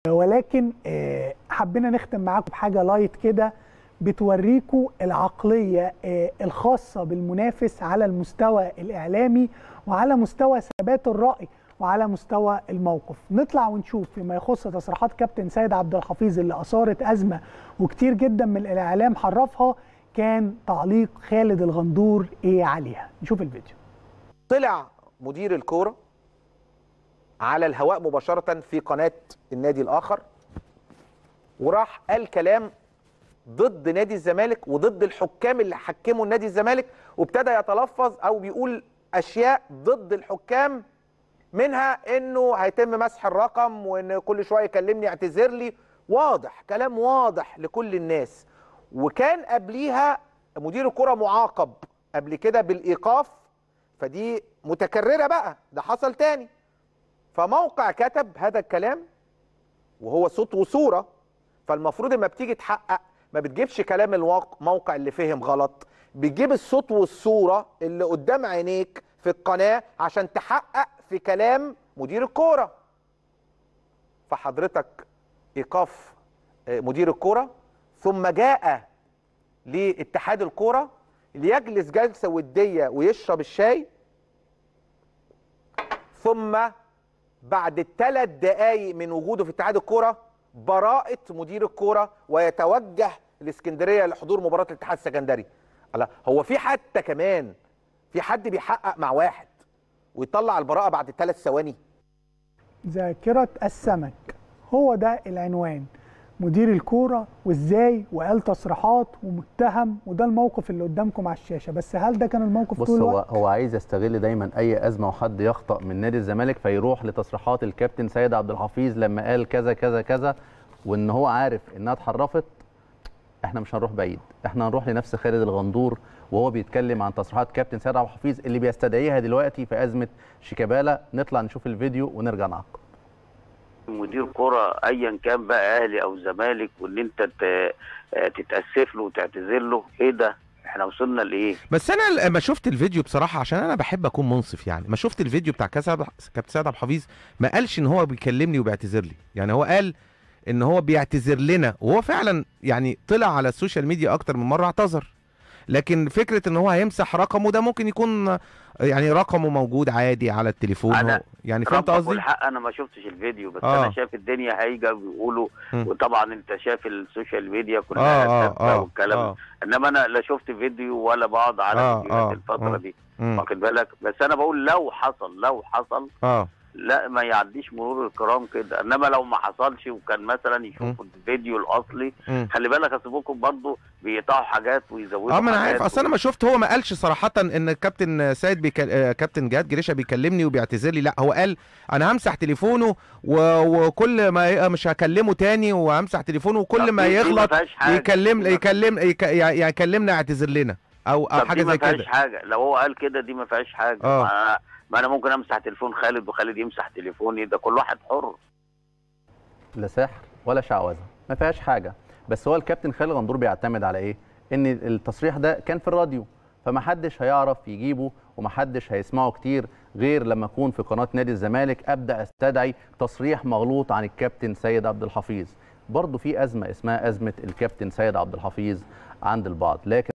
ولكن آه، حبينا نختم معاكم بحاجه لايت كده بتوريكم العقليه آه، الخاصه بالمنافس على المستوى الاعلامي وعلى مستوى ثبات الراي وعلى مستوى الموقف نطلع ونشوف فيما يخص تصريحات كابتن سيد عبد الحفيظ اللي اثارت ازمه وكتير جدا من الاعلام حرفها كان تعليق خالد الغندور ايه عليها نشوف الفيديو طلع مدير الكوره على الهواء مباشره في قناه النادي الاخر وراح قال كلام ضد نادي الزمالك وضد الحكام اللي حكموا نادي الزمالك وابتدى يتلفظ او بيقول اشياء ضد الحكام منها انه هيتم مسح الرقم وان كل شويه يكلمني اعتذر لي واضح كلام واضح لكل الناس وكان قبليها مدير الكره معاقب قبل كده بالايقاف فدي متكرره بقى ده حصل تاني فموقع كتب هذا الكلام وهو صوت وصوره فالمفروض لما بتيجي تحقق ما بتجيبش كلام الموقع اللي فهم غلط بتجيب الصوت والصوره اللي قدام عينيك في القناه عشان تحقق في كلام مدير الكوره فحضرتك ايقاف آه، مدير الكوره ثم جاء لاتحاد الكوره ليجلس جلسه وديه ويشرب الشاي ثم بعد ثلاث دقايق من وجوده في اتحاد الكوره براءة مدير الكوره ويتوجه لاسكندريه لحضور مباراه الاتحاد السكندري. الله هو في حتى كمان في حد بيحقق مع واحد ويطلع البراءه بعد ثلاث ثواني؟ ذاكرة السمك هو ده العنوان مدير الكورة وازاي وقال تصريحات ومتهم وده الموقف اللي قدامكم على الشاشة بس هل ده كان الموقف بص طول هو الوقت؟ هو عايز يستغل دايما اي ازمه وحد يخطا من نادي الزمالك فيروح لتصريحات الكابتن سيد عبد الحفيظ لما قال كذا كذا كذا وان هو عارف انها اتحرفت احنا مش هنروح بعيد احنا هنروح لنفس خالد الغندور وهو بيتكلم عن تصريحات كابتن سيد عبد الحفيظ اللي بيستدعيها دلوقتي في ازمه شيكابالا نطلع نشوف الفيديو ونرجع نعقب مدير كرة ايا كان بقى اهلي او زمالك وان انت ت- تتاسف له وتعتذر له ايه ده احنا وصلنا لايه بس انا لما شفت الفيديو بصراحه عشان انا بحب اكون منصف يعني ما شفت الفيديو بتاع كاس عبد- كابتن سيد عبد الحفيظ ما قالش ان هو بيكلمني وبيعتذر لي يعني هو قال ان هو بيعتذر لنا وهو فعلا يعني طلع على السوشيال ميديا اكتر من مره اعتذر لكن فكره ان هو هيمسح رقمه ده ممكن يكون يعني رقمه موجود عادي على التليفون أنا هو يعني فهمت ربك قصدي والحق انا ما شفتش الفيديو بس آه. انا شايف الدنيا هايجه بيقولوا مم. وطبعا انت شايف السوشيال ميديا اه كلها اه سابقة اه والكلام اه انما انا لا شفت فيديو ولا بقعد على آه، فيديوهات آه، الفتره آه. دي مم، واخد بالك بس انا بقول لو حصل لو حصل اه لا ما يعديش مرور الكرام كده انما لو ما حصلش وكان مثلا يشوفوا الفيديو الاصلي مم. خلي بالك اصل ممكن برضه بيقطعوا حاجات ويزودوا اه ما انا حاجات عارف اصل انا ما شفت هو ما قالش صراحه ان الكابتن سيد بيكل... آه، كابتن جهاد جريشه بيكلمني وبيعتذر لي لا هو قال انا همسح تليفونه و... وكل ما ي- مش هكلمه تاني وهمسح تليفونه وكل طب ما دي- دي ما يغلط فيهاش حاجة. يكلم دي ما- يكلم يك... يعني يكلمنا يعتذر لنا او او طب حاجه دي ما زي فيهاش كده حاجه لو هو قال كده دي ما فيهاش حاجه آه. ما أنا- ما انا ممكن امسح تليفون خالد وخالد يمسح تليفوني ده كل واحد حر لا سحر ولا شعوذه ما فيهاش حاجه بس هو الكابتن خالد غندور بيعتمد على ايه ان التصريح ده كان في الراديو فمحدش هيعرف يجيبه ومحدش هيسمعه كتير غير لما اكون في قناه نادي الزمالك ابدا استدعي تصريح مغلوط عن الكابتن سيد عبد الحفيظ برضه في ازمه اسمها ازمه الكابتن سيد عبد الحفيظ عند البعض لكن